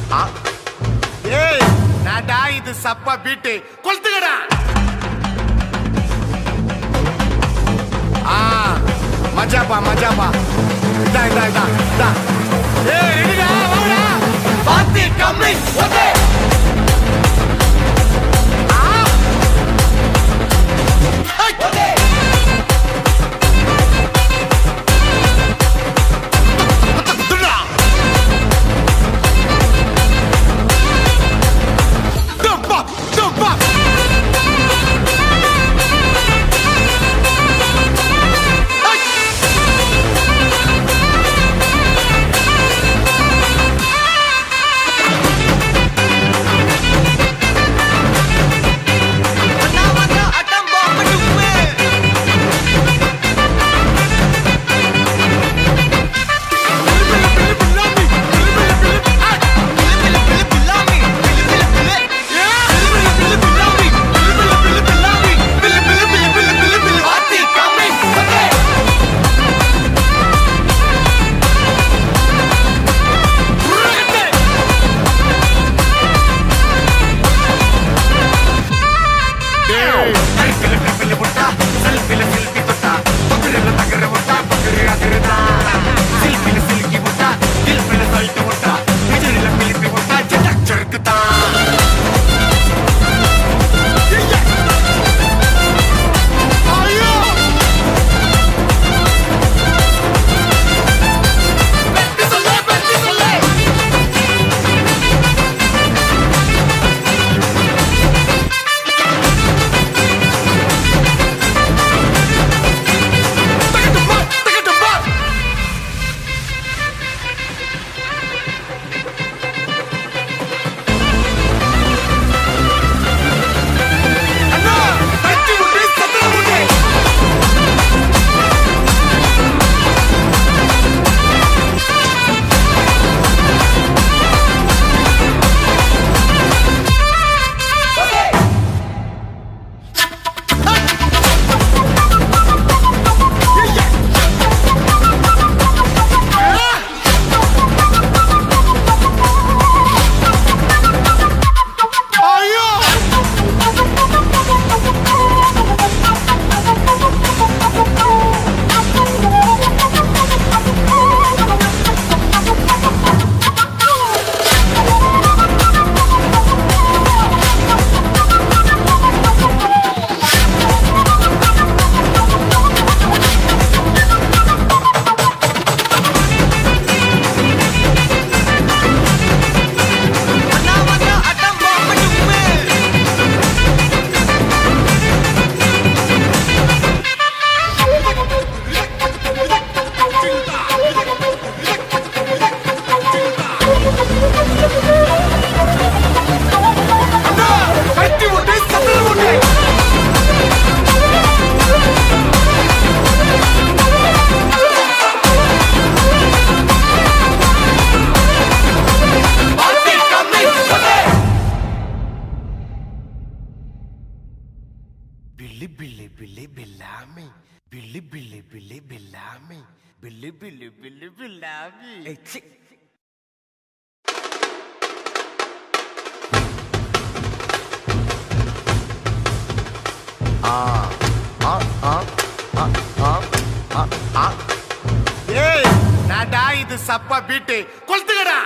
ஆ. ஏய் நாடா இது சப்பா பீட்டு கொளுத்துக்கடா ஆ மஜாப்பா மஜாப்பா இதா இதா இதா இதா ஏய் ரெடிடா வாடா பாத்தி கம்மி ஓகே ஆ okay Dump up! Dump up! బిల్లి బిల్లి బిల్లి బిల్లామి బిల్లి బిల్లి బిల్లి బిల్లామి బిల్లి బిల్లి బిల్లి బిల్లామి ஏய் நாடா இது சப்பா பீட்டு கொளுத்துக்கடா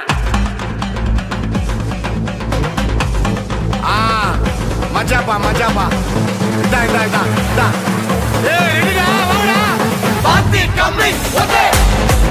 ஆ மஜாப்பா மஜாப்பா இதா இதா இதா இதா ஏய் ரெடிடா வாடா பாத்தி கம்மி ஓகே